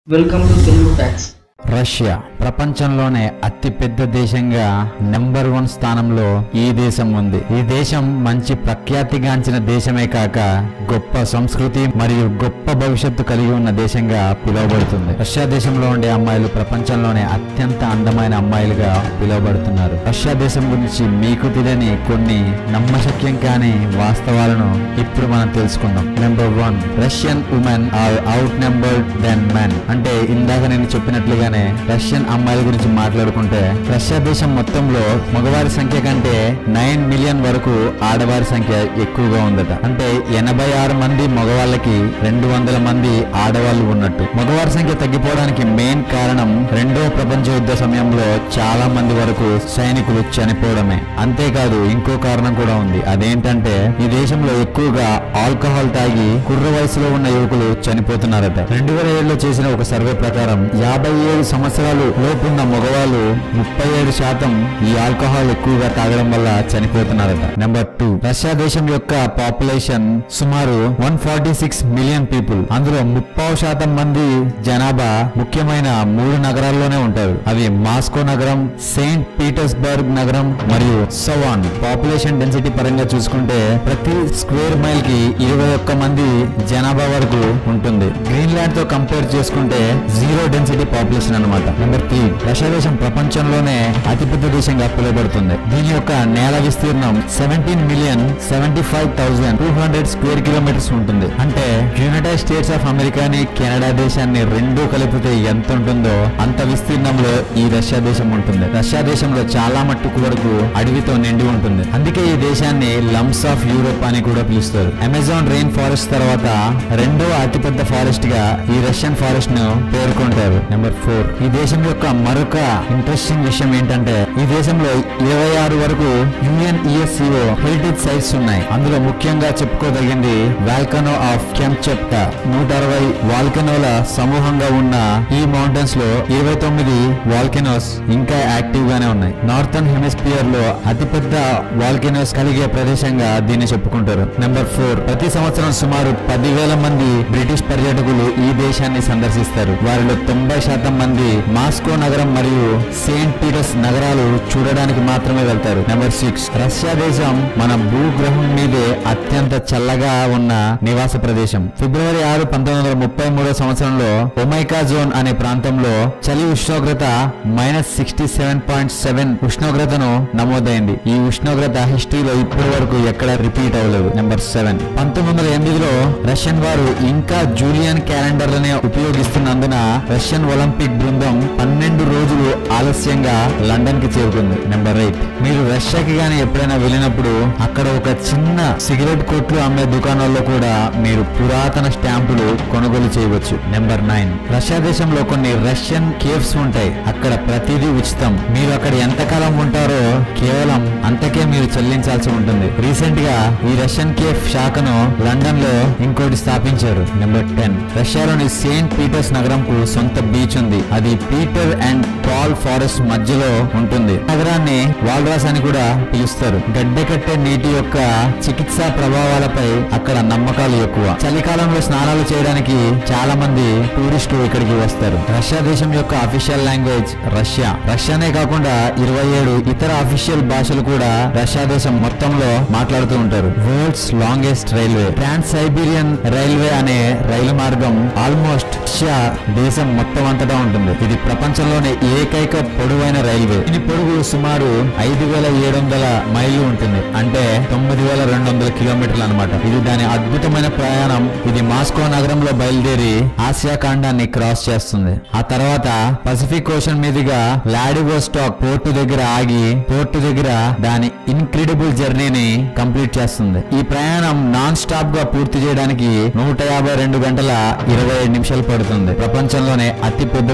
welcome to Telugu facts Russia ప్రపంచంలోనే అతిపెద్ద దేశంగా నెంబర్ వన్ స్థానంలో ఈ దేశం ఉంది ఈ దేశం మంచి ప్రఖ్యాతిగాంచిన దేశమే కాక గొప్ప సంస్కృతి మరియు గొప్ప భవిష్యత్తు కలిగి ఉన్న దేశంగా పిలువబడుతుంది రష్యా దేశంలో ఉండే అమ్మాయిలు ప్రపంచంలోనే అత్యంత అందమైన అమ్మాయిలుగా పిలువబడుతున్నారు రష్యా దేశం గురించి మీకు తెలియని కొన్ని నమ్మశక్యం కాని వాస్తవాలను ఇప్పుడు మనం తెలుసుకుందాం number one Russian women are outnumbered than men అంటే ఇందాక నేను చెప్పినట్లుగానే రష్యన్ అమ్మాయిల గురించి మాట్లాడుకుంటే రష్యా దేశం మొత్తంలో మగవారి సంఖ్య కంటే నైన్ మిలియన్ వరకు ఆడవారి సంఖ్య ఎక్కువగా ఉందట అంటే ఎనభై ఆరు మంది మగవాళ్ళకి రెండు వందల మంది ఆడవాళ్ళు ఉన్నట్టు మగవారి సంఖ్య తగ్గిపోవడానికి మెయిన్ కారణం రెండో ప్రపంచ యుద్ధ సమయంలో చాలా మంది వరకు సైనికులు చనిపోవడమే అంతేకాదు ఇంకో కారణం కూడా ఉంది అదేంటంటే ఈ దేశంలో ఎక్కువగా ఆల్కహాల్ తాగి కుర్ర వయసులో ఉన్న యువకులు చనిపోతున్నారట రెండు వేల ఏడులో చేసిన ఒక సర్వే ప్రకారం యాభై ఏడు సంవత్సరాలు లోపున్న మగవాళ్ళు ముప్పై ఏడు శాతం ఈ ఆల్కహాల్ ఎక్కువగా తాగడం వల్ల చనిపోతున్నారట నెంబర్ టూ రష్యా దేశం యొక్క పాపులేషన్ సుమారు one forty six million people అందులో ముప్పావు శాతం మంది జనాభా ముఖ్యమైన మూడు నగరాల్లోనే ఉంటారు అవి మాస్కో నగరం సెయింట్ పీటర్స్బర్గ్ నగరం మరియు సవాన్ పాపులేషన్ డెన్సిటీ పరంగా చూసుకుంటే ప్రతి స్క్వేర్ మైల్ కి ఇరవై ఒక్క మంది జనాభా వరకు ఉంటుంది గ్రీన్లాండ్ తో కంపేర్ చేసుకుంటే జీరో డెన్సిటీ పాపులేషన్ అన్నమాట నెంబర్ త్రీ రష్యా దేశం ప్రపంచంలోనే అతిపెద్ద దేశంగా పిలువబడుతుంది దీని యొక్క నేల విస్తీర్ణం seventeen million seventy five thousand two hundred square kilometres ఉంటుంది అంటే యునైటెడ్ స్టేట్స్ ఆఫ్ అమెరికాని కెనడా దేశాన్ని రెండు కలిపితే ఎంత ఉంటుందో అంత విస్తీర్ణంలో ఈ రష్యా దేశం ఉంటుంది రష్యా దేశంలో చాలా మట్టుకు వరకు అడవితో నిండి ఉంటుంది అందుకే ఈ దేశాన్ని లంప్స్ ఆఫ్ యూరోప్ అని కూడా పిలుస్తారు అమెజాన్ రెయిన్ ఫారెస్ట్ తర్వాత రెండో అతిపెద్ద ఫారెస్ట్ గా ఈ రష్యన్ ఫారెస్ట్ ను పేర్కొంటారు నెంబర్ ఫోర్ ఈ దేశం యొక్క మరొక ఇంట్రెస్టింగ్ విషయం ఏంటంటే ఈ దేశంలో ఇరవై ఆరు వరకు యుఎన్ఈఎస్సిఓ హెరిటేజ్ సైట్స్ ఉన్నాయి అందులో ముఖ్యంగా చెప్పుకోదగింది వాల్కనో ఆఫ్ కెంచెప్టా నూట అరవై వాల్కనోల సమూహంగా ఉన్న ఈ మౌంటైన్స్ లో ఇరవై తొమ్మిది వాల్కెనోస్ ఇంకా యాక్టివ్ గానే ఉన్నాయి నార్థన్ హెమిస్పియర్ లో అతిపెద్ద వాల్కెనోస్ కలిగే ప్రదేశంగా దీన్ని చెప్పుకుంటారు నెంబర్ ఫోర్ ప్రతి సంవత్సరం సుమారు పదివేల మంది బ్రిటిష్ పర్యాటకులు ఈ దేశాన్ని సందర్శిస్తారు వారిలో తొంభై శాతం మంది మాస్కో నగరం మరియు సెయింట్ పీటర్స్ నగరాలు చూడడానికి మాత్రమే వెళ్తారు నెంబర్ సిక్స్ రష్యా దేశం మన భూగ్రహం మీదే అత్యంత చల్లగా ఉన్న నివాస ప్రదేశం ఫిబ్రవరి ఆరు పంతొమ్మిది వందల ముప్పై మూడో సంవత్సరంలో ఒమైకా జోన్ అనే ప్రాంతంలో చలి ఉష్ణోగ్రత minus sixty seven point seven ఉష్ణోగ్రతను నమోదైంది ఈ ఉష్ణోగ్రత హిస్టరీలో ఇప్పటి వరకు ఎక్కడ రిపీట్ అవ్వలేదు నెంబర్ సెవెన్ పంతొమ్మిది వందల ఎనిమిదిలో రష్యన్ వారు ఇంకా జూలియన్ క్యాలెండర్లనే ఉపయోగిస్తున్నందున రష్యన్ ఒలింపిక్ బృందం పన్నెండు రోజులు ఆలస్యంగా లండన్ కి చేరుకుంది నెంబర్ ఎయిట్ మీరు రష్యాకి గానీ ఎప్పుడైనా వెళ్ళినప్పుడు అక్కడ ఒక చిన్న సిగరెట్ కొట్లు అమ్మే దుకాణాల్లో కూడా మీరు పురాతన స్టాంపులు కొనుగోలు చేయవచ్చు నెంబర్ నైన్ రష్యా దేశంలో కొన్ని రష్యన్ కేవ్స్ ఉంటాయి అక్కడ ప్రతిదీ ఉచితం మీరు అక్కడ ఎంతకాలం ఉంటారో కేవలం అంతకే మీరు చెల్లించాల్సి ఉంటుంది రీసెంట్ గా ఈ రష్యన్ కేఫ్ శాఖను లండన్ లో ఇంకోటి స్థాపించారు నెంబర్ టెన్ రష్యాలోని సెయింట్ పీటర్స్ నగరంకు సొంత బీచ్ ఉంది అది పీటర్ అండ్ పాల్ ఫారెస్ట్ మధ్యలో ఉంటుంది నగరాన్ని వాల్రాస్ అని కూడా పిలుస్తారు గడ్డకట్టే నీటి యొక్క చికిత్సా ప్రభావాలపై అక్కడ నమ్మకాలు ఎక్కువ చలికాలంలో స్నానాలు చేయడానికి చాలా మంది టూరిస్టులు ఇక్కడికి వస్తారు రష్యా దేశం యొక్క అఫీషియల్ లాంగ్వేజ్ రష్యా రష్యానే కాకుండా ఇరవై ఏడు ఇతర అఫీషియల్ భాషలు కూడా రష్యా దేశం మొత్తంలో మాట్లాడుతూ ఉంటారు world's longest railway trans Siberian railway అనే రైలు మార్గం ఆల్మోస్ట్ రష్యా దేశం మొత్తం అంతటా ఉంటుంది ఇది ప్రపంచంలోనే ఏకైక పొడవైన రైల్వే దీని పొడుగు సుమారు ఐదు వేల ఏడు వందల మైళ్ళు ఉంటుంది అంటే తొమ్మిది వేల రెండు వందల కిలోమీటర్లు అనమాట ఇది దాని అద్భుతమైన ప్రయాణం ఇది మాస్కో నగరంలో బయలుదేరి ఆసియా ఖండాన్ని క్రాస్ చేస్తుంది ఆ తర్వాత పసిఫిక్ ఓషన్ మీదుగా లాడివోస్టాక్ పోర్టు దగ్గర ఆగి పోర్టు దగ్గర దాని ఇన్క్రెడిబుల్ జర్నీని కంప్లీట్ చేస్తుంది ఈ ప్రయాణం నాన్ స్టాప్ గా పూర్తి చేయడానికి నూట యాభై రెండు గంటల ఇరవై ఐదు నిమిషాలు పడుతుంది ప్రపంచంలోనే అతి పెద్ద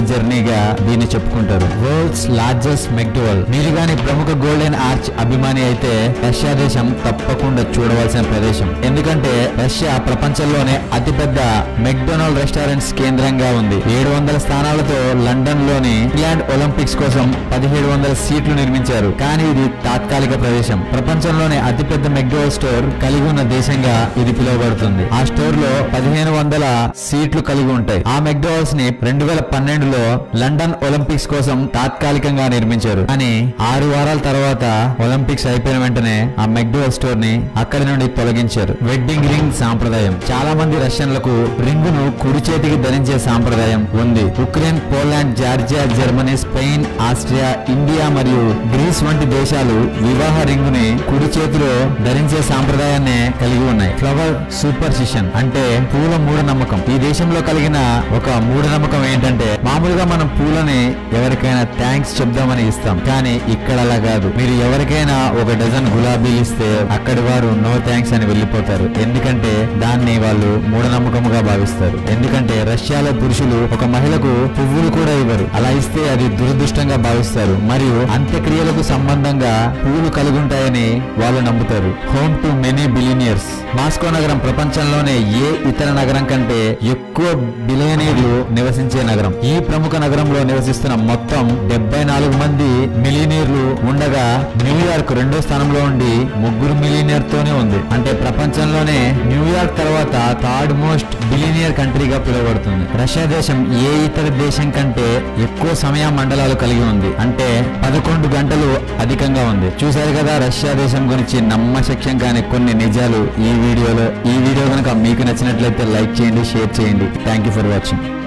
జర్నీగా దీన్ని చెప్పుకుంటారు వరల్డ్స్ లార్జెస్ట్ మెక్డోవల్ మీరు గాని ప్రముఖ గోల్డెన్ ఆర్చ్ అభిమాని అయితే రష్యా దేశం తప్పకుండా చూడవలసిన ప్రదేశం ఎందుకంటే రష్యా ప్రపంచంలోనే అతిపెద్ద మెక్డొనాల్డ్ రెస్టారెంట్స్ కేంద్రంగా ఉంది ఏడు వందల స్థానాలతో లండన్ లోని ఇంగ్లాండ్ ఒలింపిక్స్ కోసం పదిహేడు వందల సీట్లు నిర్మించారు కానీ ఇది తాత్కాలిక ప్రదేశం ప్రపంచంలోనే అతిపెద్ద మెక్డోవల్ స్టోర్ కలిగి ఉన్న దేశంగా ఇది పిలువబడుతుంది ఆ స్టోర్ లో పదిహేను వందల సీట్లు కలిగి ఉంటాయి ఆ మెక్డోవల్స్ ని రెండు వేల పన్నెండులో లండన్ ఒలింపిక్స్ కోసం తాత్కాలికంగా నిర్మించారు కానీ ఆరు వారాల తర్వాత ఒలింపిక్స్ అయిపోయిన వెంటనే ఆ మెక్డోవల్ స్టోర్ ని అక్కడి నుండి తొలగించారు వెడ్డింగ్ రింగ్ సాంప్రదాయం చాలా మంది రష్యన్లకు రింగును కుడి చేతికి ధరించే సాంప్రదాయం ఉంది Ukraine Poland Georgia Germany Spain Austria India మరియు గ్రీస్ వంటి దేశాలు వివాహ రింగుని కుడి చేతిలో ధరించే సాంప్రదాయాన్ని కలిగి ఉన్నాయి ఫ్లవర్ సూపర్సిషన్ అంటే పూల మూఢనమ్మకం ఈ దేశంలో కలిగిన ఒక మూఢనమ్మకం ఏంటంటే మామూలుగా మనం పూలని ఎవరికైనా థ్యాంక్స్ చెప్దామని ఇస్తాం కానీ ఇక్కడ అలా కాదు మీరు ఎవరికైనా ఒక డజన్ గులాబీలు ఇస్తే అక్కడి వారు నో థ్యాంక్స్ అని వెళ్ళిపోతారు ఎందుకంటే దాన్ని వాళ్ళు మూఢనమ్మకముగా భావిస్తారు ఎందుకంటే రష్యాలో పురుషులు ఒక మహిళకు పువ్వులు కూడా ఇవ్వరు అలా ఇస్తే అది దురదృష్టంగా భావిస్తారు మరియు అంత్యక్రియలకు సంబంధంగా పువ్వులు కలిగి ఉంటాయని వాళ్ళు నమ్ముతారు home to many billionaires Moscow నగరం ప్రపంచంలోనే ఏ ఇతర నగరం కంటే ఎక్కువ బిలియనీర్లు నివసించే నగరం ఈ ప్రముఖ నగరంలో నివసిస్తున్న మొత్తం డెబ్బై నాలుగు మంది మిలియనీర్లు ఉండగా న్యూయార్క్ రెండో స్థానంలో ఉండి ముగ్గురు మిలియనీర్ తోనే ఉంది అంటే ప్రపంచంలోనే న్యూయార్క్ తర్వాత థర్డ్ మోస్ట్ బిలియనియర్ కంట్రీగా పిలువబడుతుంది రష్యా దేశం ఏ ఇతర దేశం కంటే ఎక్కువ సమయ మండలాలు కలిగి ఉంది అంటే పదకొండు గంటలు అధికంగా ఉంది చూశారు కదా రష్యా దేశం గురించి నమ్మశక్యం కాని కొన్ని నిజాలు ఈ వీడియోలో ఈ వీడియో కనుక మీకు నచ్చినట్లయితే లైక్ చేయండి షేర్ చేయండి థ్యాంక్ యూ ఫర్ వాచింగ్